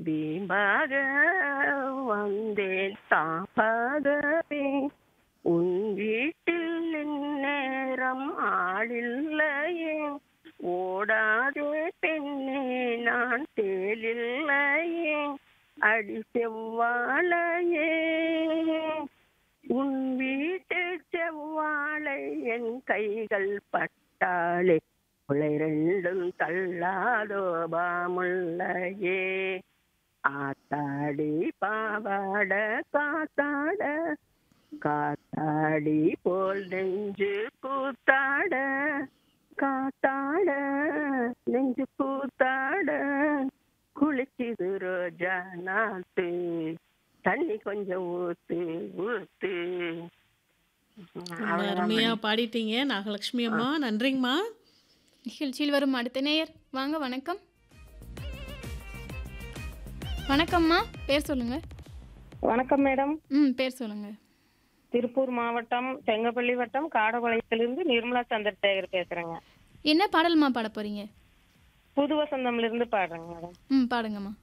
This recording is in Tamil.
வீம்பாக வந்தேன் தாப்பாகவே உன் வீட்டில் இந்நேரம் ஆளில்லையே ஓடாதே பெண்ணே நான் தேலில்லையே அடி செவ்வாழையே உன் வீட்டு செவ்வாழை என் கைகள் பட்டாளே உலை ரெண்டும் தள்ளாதோ பாமுல்லையே ஆத்தாடி பாவாட காத்தாட காத்தாடி போல் நெஞ்சு கூத்தாட காத்தாட நெஞ்சு கூத்தாட குளிச்சுது ரோஜா நாத்து தண்ணி கொஞ்சம் ஊத்து ஊத்து ரொம்ப அருமையா பாடிட்டீங்க நாகலட்சுமி அம்மா நன்றிங்கம்மா நிகழ்ச்சியில் வரும் அடுத்த நேயர் வாங்க வணக்கம் வணக்கம்மா பேர் சொல்லுங்க வணக்கம் மேடம் ம் பேர் சொல்லுங்க திருப்பூர் மாவட்டம் செங்கப்பள்ளி வட்டம் காடபாளையத்திலிருந்து நிர்மலா சந்திரசேகர் பேசுறேங்க என்ன பாடல்மா பாட போறீங்க புது வசந்தம்ல இருந்து பாடுறேங்க மேடம் ம் பாடுங்கம்மா